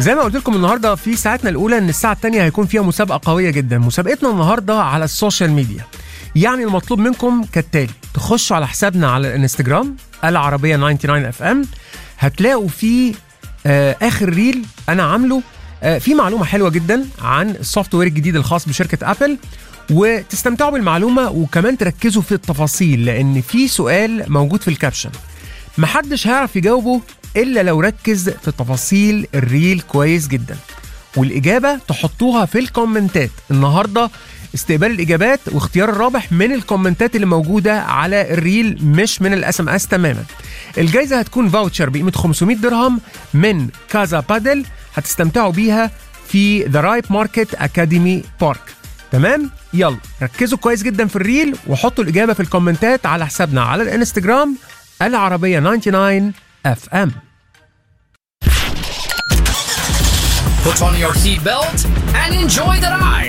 زي ما قلت لكم النهارده في ساعتنا الاولى ان الساعه الثانيه هيكون فيها مسابقه قويه جدا مسابقتنا النهارده على السوشيال ميديا يعني المطلوب منكم كالتالي تخشوا على حسابنا على الانستجرام العربيه 99 اف ام هتلاقوا فيه آه اخر ريل انا عامله آه في معلومه حلوه جدا عن السوفت وير الجديد الخاص بشركه ابل وتستمتعوا بالمعلومه وكمان تركزوا في التفاصيل لان في سؤال موجود في الكابشن محدش هيعرف يجاوبه الا لو ركز في تفاصيل الريل كويس جدا والاجابه تحطوها في الكومنتات النهارده استقبال الاجابات واختيار الرابح من الكومنتات اللي موجوده على الريل مش من الاس ام اس تماما الجائزه هتكون فاوتشر بقيمه 500 درهم من كازا بادل هتستمتعوا بيها في ذا رايب ماركت اكاديمي بارك تمام يلا ركزوا كويس جدا في الريل وحطوا الاجابه في الكومنتات على حسابنا على الانستجرام العربيه 99 اف ام Put on your seatbelt and enjoy the ride.